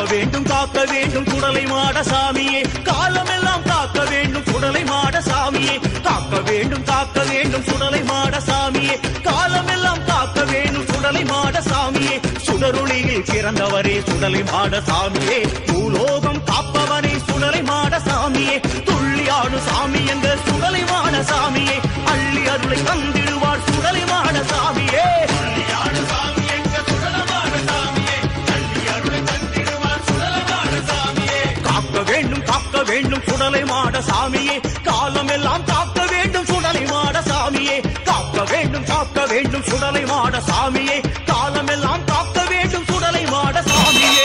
வேண்டும் காக்க வேண்டும் குடலை மாட சாமியே காலமெல்லாம் காக்க வேண்டும் குடலை மாட சாமியே காக்க வேண்டும் காக்க வேண்டும் சுடலை மாட சாமியே காலமெல்லாம் காக்க வேண்டும் சுடலை மாட சாமியே சுடருளியில் பிறந்தவரே சுடலை மாட சாமியே பூலோகம் காப்பவனே சுடலை மாட சாமியே துள்ளியாடு சாமி என்ற சுடலை மாட சாமியே அள்ளி அருளை தந்திடுவார் சுடலை மாட சாமியே துள்ளியாடு சாமி என்ற சுடலை மாட சாமியே அள்ளி அருளை தந்திடுவார் சுடலை மாட சாமியே காக்க வேண்டும் காக்க வேண்டும் சுடலை மாட சாமியே காலம் எல்லாம் காக்க வேண்டும் சுடலை மாட சாமியே காக்க வேண்டும் காக்க வேண்டும் சுடலை மாட சாமியே காலம் எல்லாம் காக்க வேண்டும் சுடலை மாட சாமியே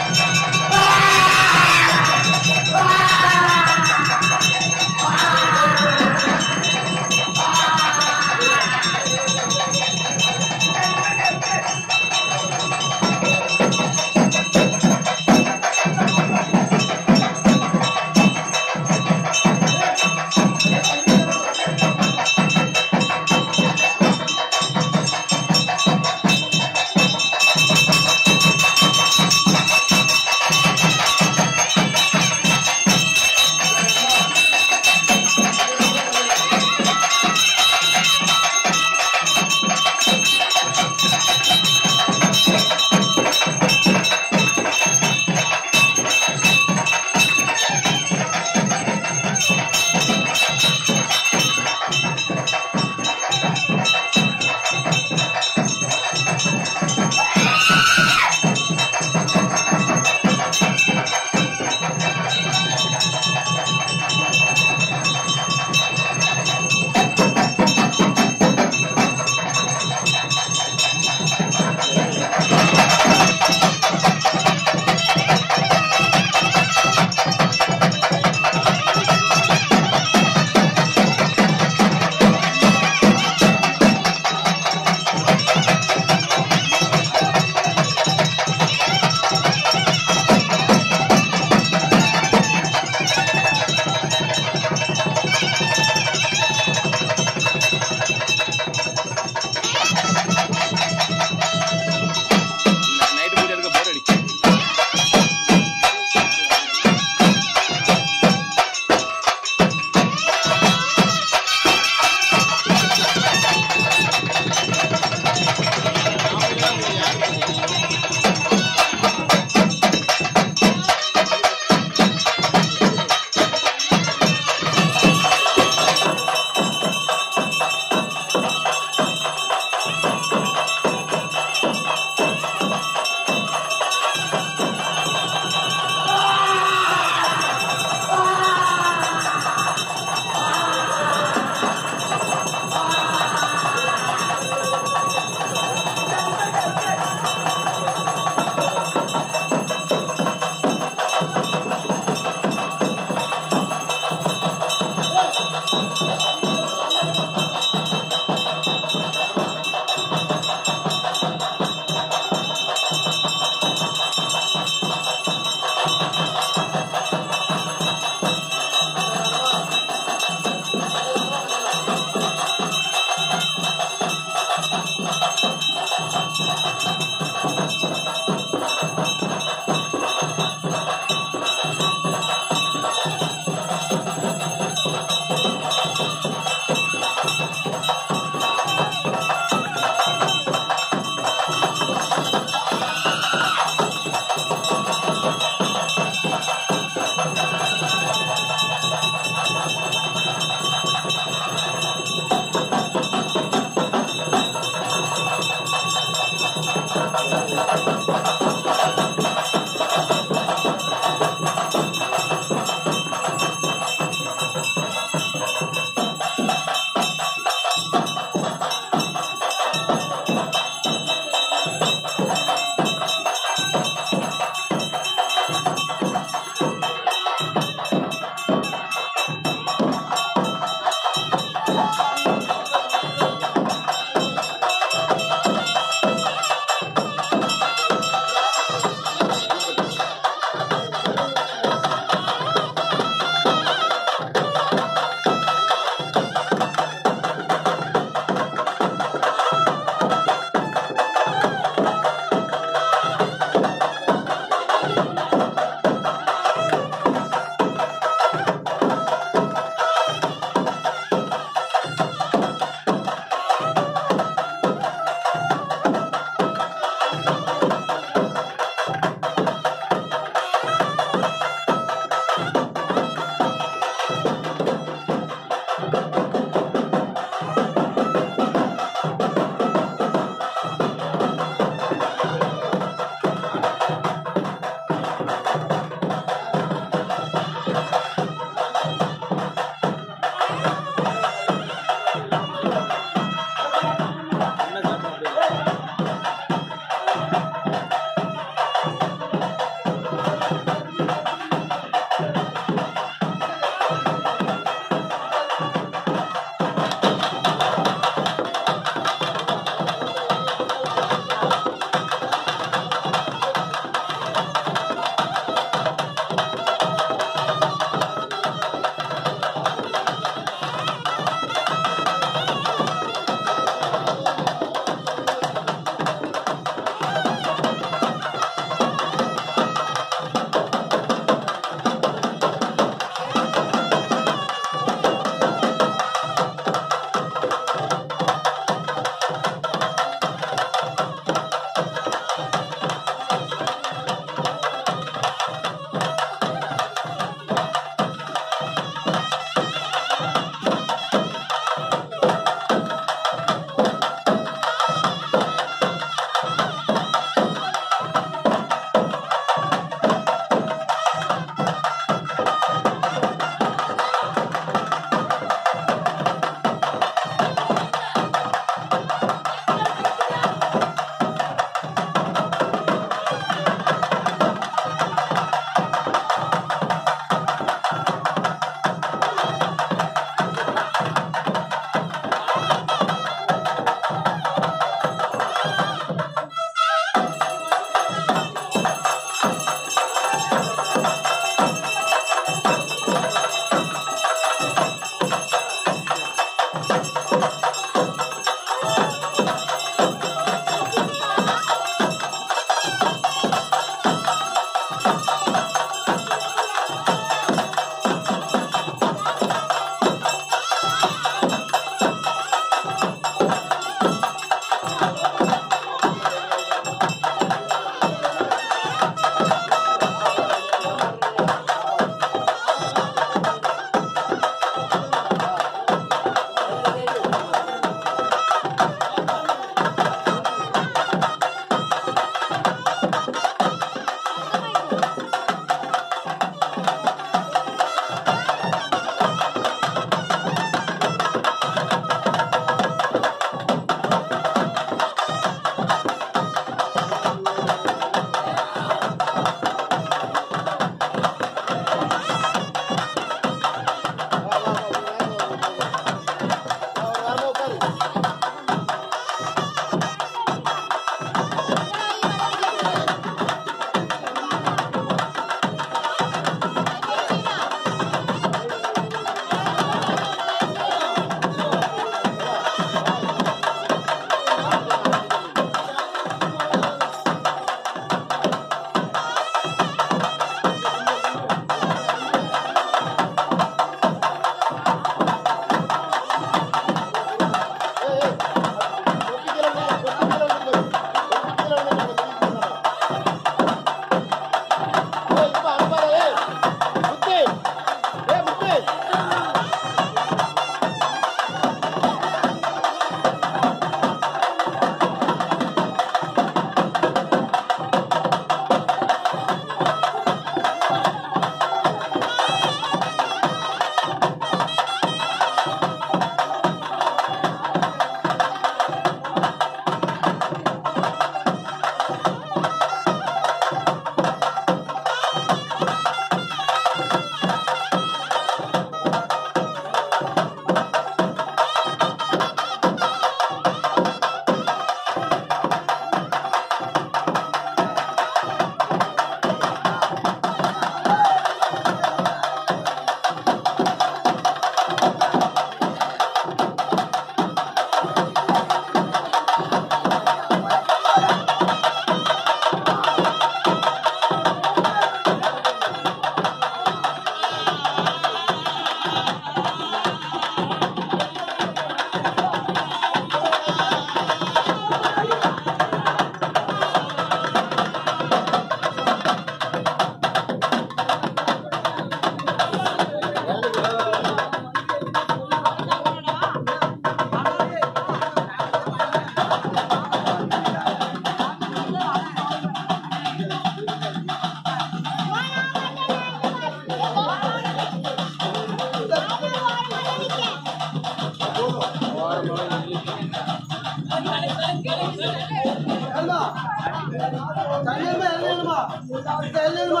தள்ளிடுமா எழுதிடுமா எழுதிடுமா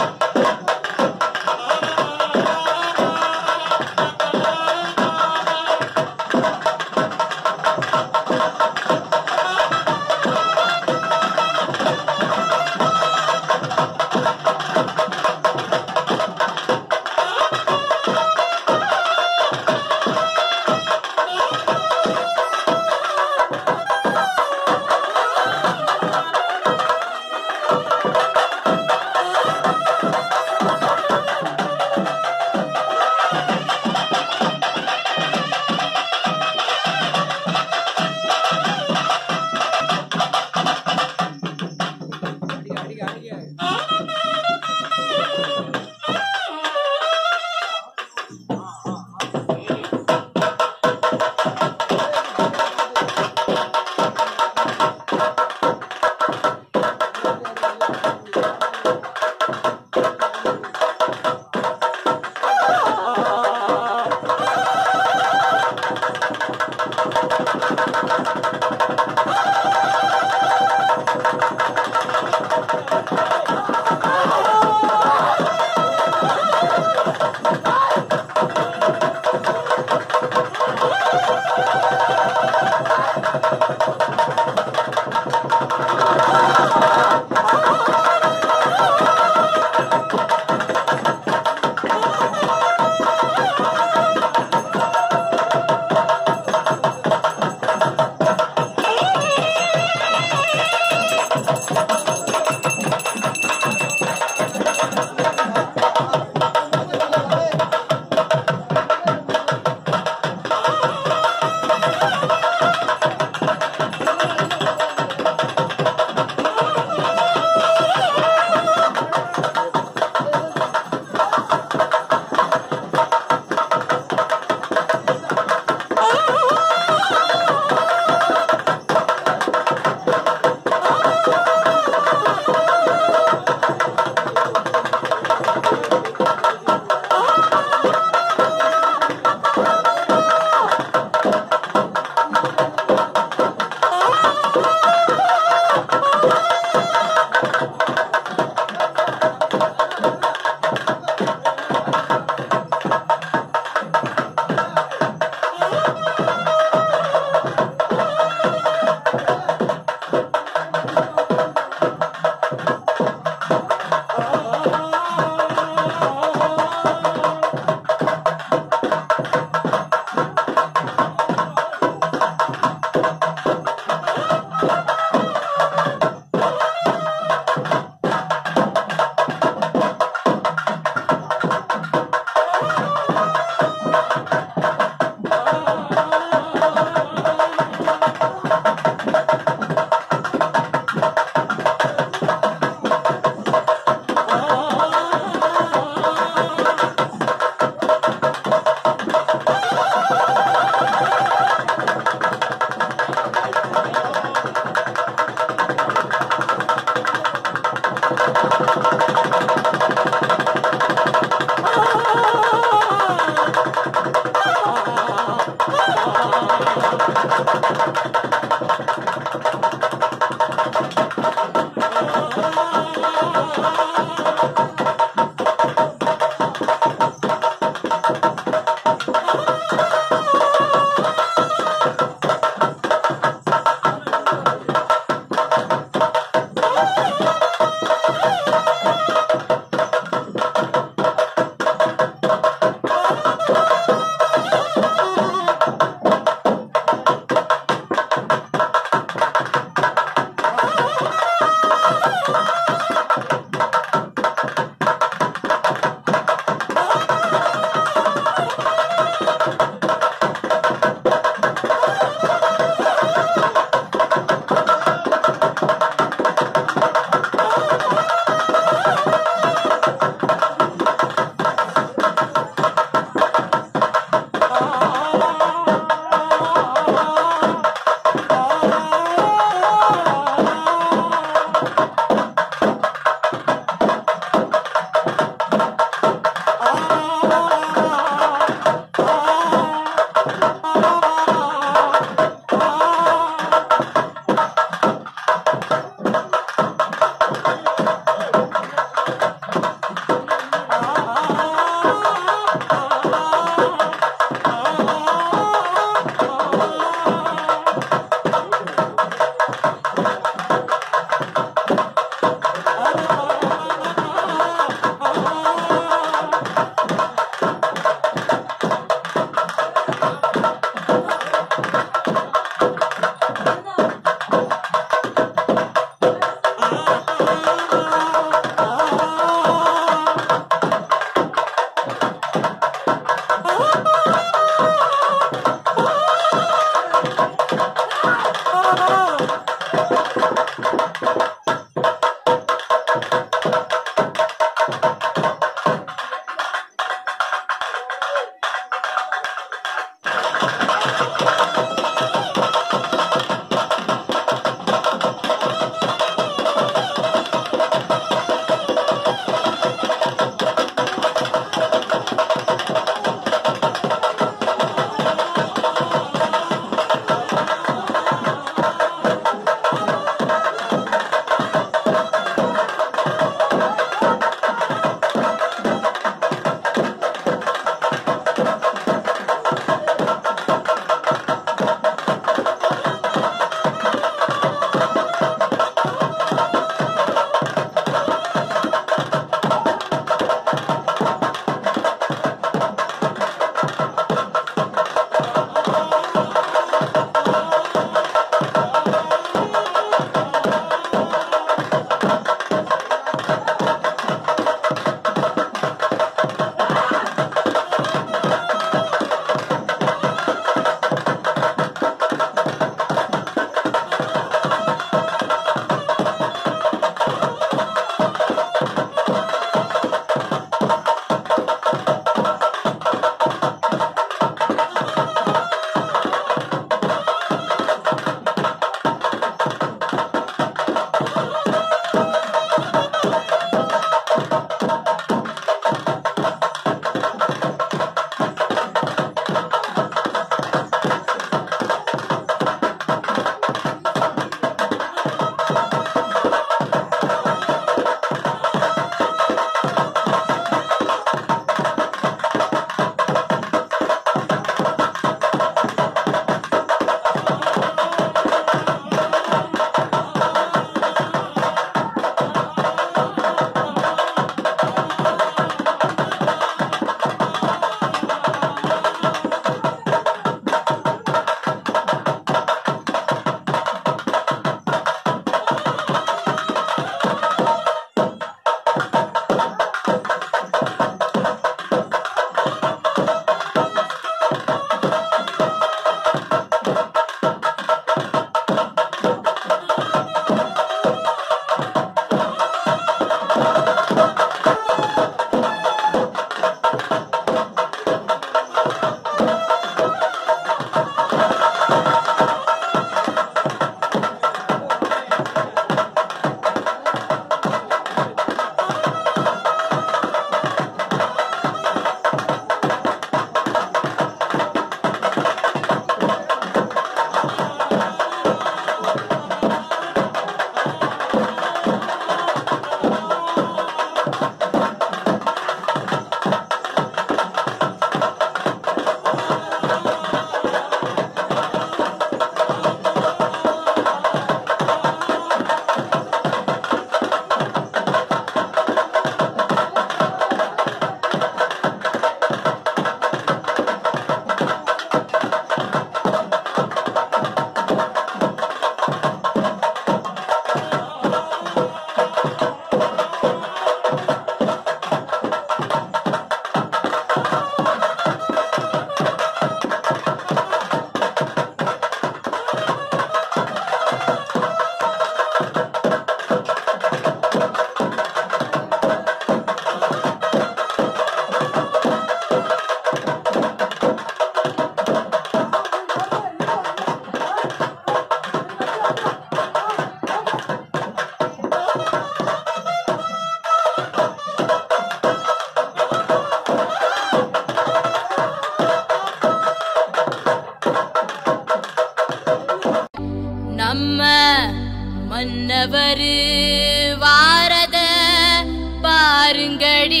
நல்லவரு வாரத பாருங்கடி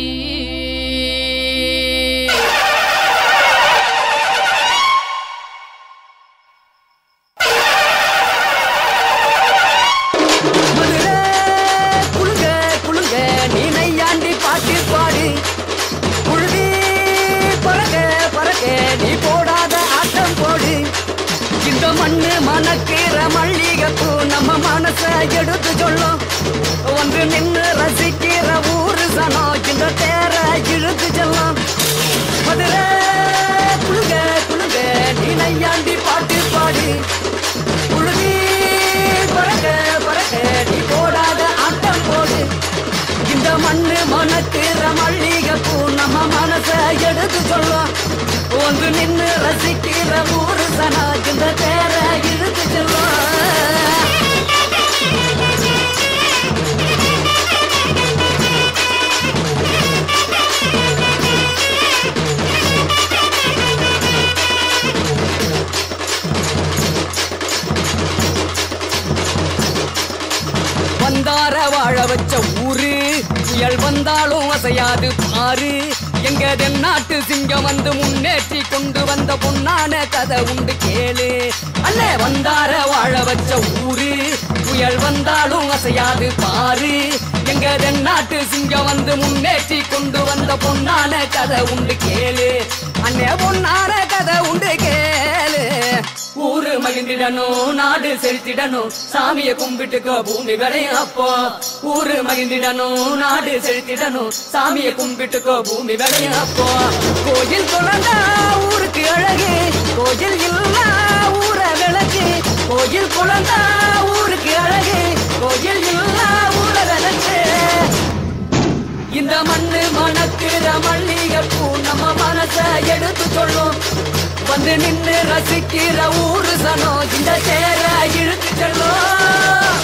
மதுரை குலுங்க குலுங்க நீ நையாண்டி பாட்டு பாடு புழுதி பறக்க பறக்க நீ போடாத ஆட்டம் போடு இந்த மண்ணு மணக்கிற மல்லிகைப்பூ நம்ம மனச எடுத்து சொல்லும் வந்து நின்று ரசிக்கிற ஊரு சனம் இந்த தேர இழுத்து செல்லும் மதுரை குலுங்க குலுங்க நீ நையாண்டி பாட்டு பாடு புழுதி பறக்க பறக்க நீ போடாத ஆட்டம் போடு இந்த மண்ணு மணக்கிற மல்லிகைப்பூ நம்ம மனச எடுத்து சொல்லும் வந்து நின்னு ரசிக்கிற ஊரு சனா இந்த தேர இழுத்து செல்லும் வந்தார வாழ வச்ச ஊரு புயல் வந்தாலும் அசையாது பாரு எங்க தென்னாட்டு சிங்கம் வந்து முன்னேற்றி கொண்டு வந்த பொன்னான கதை உண்டு கேளு அல்ல வந்தார வாழ வச்ச ஊரு புயல் வந்தாலும் அசையாது பாரு எங்க தென்னாட்டு சிங்கம் வந்து முன்னேற்றி கொண்டு வந்த பொன்னான கதை உண்டு கேளு அண்ணே பொன்னான கதை உண்டு கேளு ஊரு மகிழ்ந்திடணும் நாடு செலுத்திடணும் சாமிய கும்பிட்டுக்கோ பூமி விளையும் அப்போ ஊரு மகிழ்ந்திடணும் நாடு செலுத்திடணும் சாமிய கும்பிட்டுக்கோ பூமி விளையும் அப்போ கோயில் குழந்தா ஊருக்கு அழகு கோயில் இல்லா ஊர விளக்கு கோயில் குழந்தா ஊருக்கு அழகு கோயில் இல்லா ஊர விளக்கு இந்த மண்ணு மணக்கிற மல்லிகைப்பூ நம்ம மனச எடுத்து சொல்லும் வந்து நின்னு ரசிக்கிற ஊரு சனம் இந்த சேர இழுத்து செல்லும்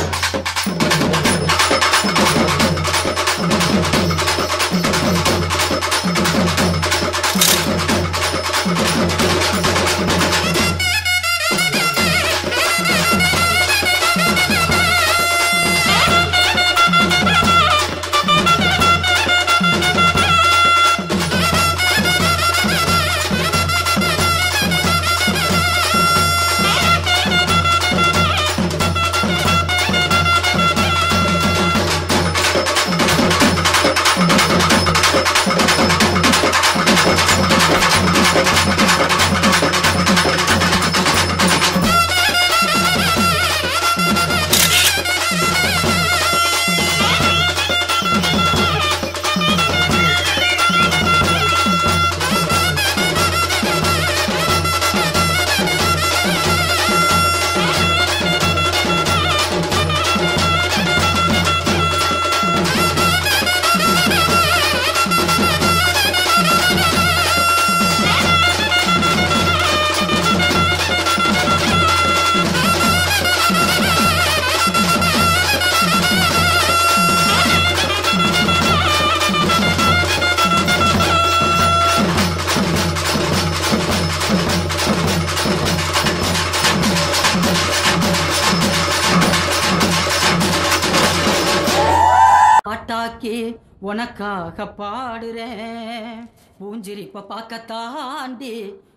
பாட்டாக்கி உனக்காக பாடுறேன் பூஞ்சிரிப்ப பார்க்கத்தாண்டி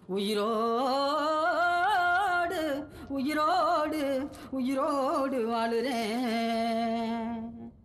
உயிரோடு உயிரோடு உயிரோடு வாழுறேன்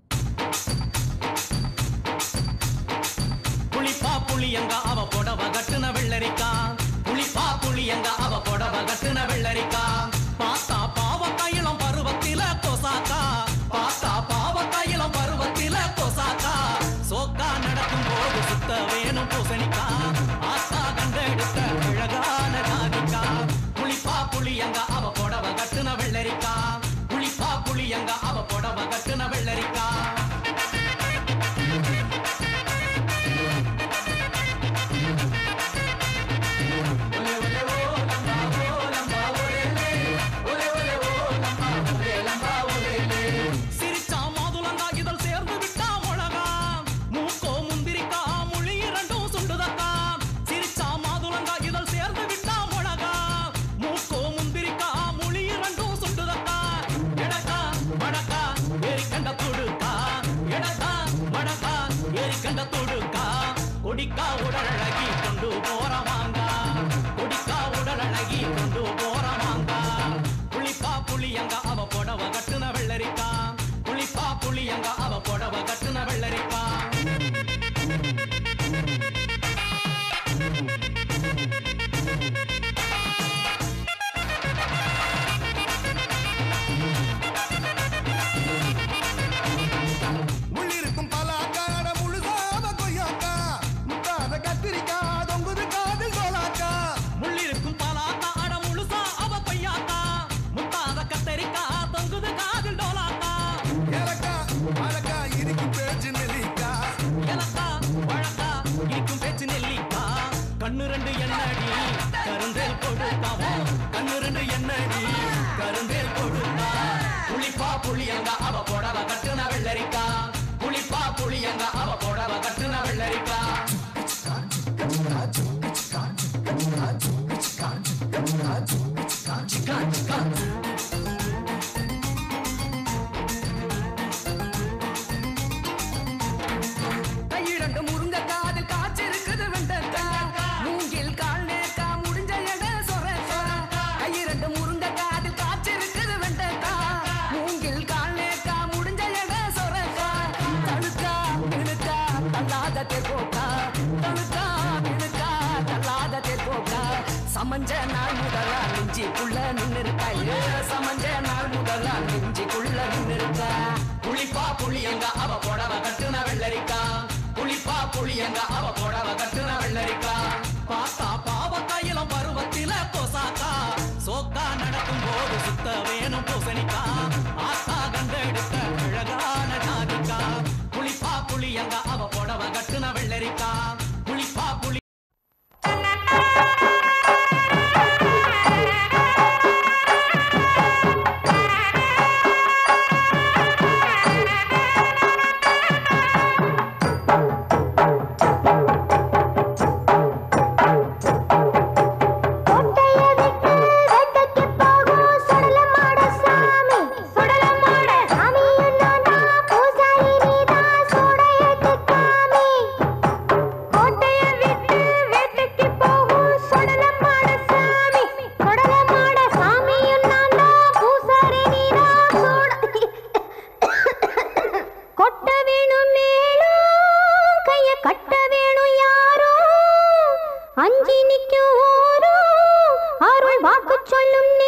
புளிப்பா புளியங்க அவ புடவ கட்டுன வெள்ளரிக்கா புளிப்பா புளியங்க அவ புடவ கட்டுன வெள்ளரிக்கா பார்த்தா பாவக்காயிலம் பருவத்தில கொசாக்கா பார்த்தா பாவக்காயிலம் பருவத்தில கொசாக்கா சோக்கா நடக்கும் போது சுத்த வேணும் பூசணிக்கா ஆத்தா கண்டெடுத்த அழகான காதிக்கா புளிப்பா புளியங்க அவ புடவ கட்டுன வெள்ளரிக்கா புளிப்பா புளியங்க அவ புடவ கட்டுன வெள்ளரிக்கா உடலழகி கொண்டு போறவாங்க குடிக்கா உடலழகி கொண்டு போறவாங்க புளிப்பா புளியங்க அவ புடவ கட்டுன வெள்ளரிக்கா புளிப்பா புளியங்க அவ புடவ கட்டுன வெள்ளரிக்கா முள்ளிருக்கும் பலாக்கா அட முழுசாம கொய்யாக்கா முட்டாத கத்திரிக்கா தொங்குது காதில் கோலாக்கா முள்ளிருக்கும் பலாக்கா அட முழுசா அவ பையாக்கா முத்தாத கத்தரிக்கா தொங்குது காதில் டோலாக்கா ஏலக்கா அழக்கா இருக்கும் பேச்சு நெல்லிக்கா எனக்கா வழக்கா இருக்கும் பேச்சு நெல்லிக்கா கண்ணு ரெண்டு எண்ணடி கருந்தேல் கொடுக்காவோ கண்ணு ரெண்டு எண்ணடி கருந்தேல் கொடுக்கா புளிப்பா புளியங்க அவ புடவ கட்டுன வெள்ளரிக்கா புளிப்பா புளியங்க அவ புடவ கட்டுன வெள்ளரிக்கா கையிரண்டு முருங்க காதில் காய்ச்சிருக்குது வெண்டக்கா மூங்கில் கால் நேக்கா முடிஞ்ச எட சொரக்கா கையிரண்டு முருங்க காதில் காய்ச்சிருக்குது வெண்டக்கா மூங்கில் கால் நேக்கா முடிஞ்ச எட சொரக்கா தழுக்கா மினுக்கா தள்ளாத தெற்கோக்கா தழுக்கா மினுக்கா தள்ளாத தெற்கோக்கா சமஞ்ச நாள் முதலா நெஞ்சிக்குள்ள நின்னு இருக்கா ஏ சமஞ்ச நாள் முதலா நெஞ்சிக்குள்ள நின்னு இருக்கா புளிப்பா புளியங்க அவ புடவ கட்டுன வெள்ளரிக்கா புளிப்பா புளியங்க அவ புடவ கட்டுன வெள்ளரிக்கா பார்த்தா பாவக்காயிலம் பருவத்தில கொசாக்கா சோக்கா நடக்கும் போது சுத்த வேணும் பூசணிக்கா ஆத்தா கண்டெடுத்த அழகான ஜாதிக்கா புளிப்பா புளியங்க அவ புடவ கட்டுன வெள்ளரிக்கா புளிப்பா புளி கோட்டைய விட்டு வேட்டைக்கு போகும் சுடலமாட சாமி சுடலமாட சாமியும் நான்தா, பூசாரி நீதான் சூடையேத்து காமி. கோட்டைய விட்டு வேட்டைக்கு போகும் சுடலமாட சாமி சுடலமாட சாமியும் நான்தா, பூசாரி நீதான் சூட- கொட்ட வேணும் மேலும் கைய கட்ட வேணும் யாரோ அஞ்சி நிக்கும் ஓரோ அருள் வாக்கு சொல்லும்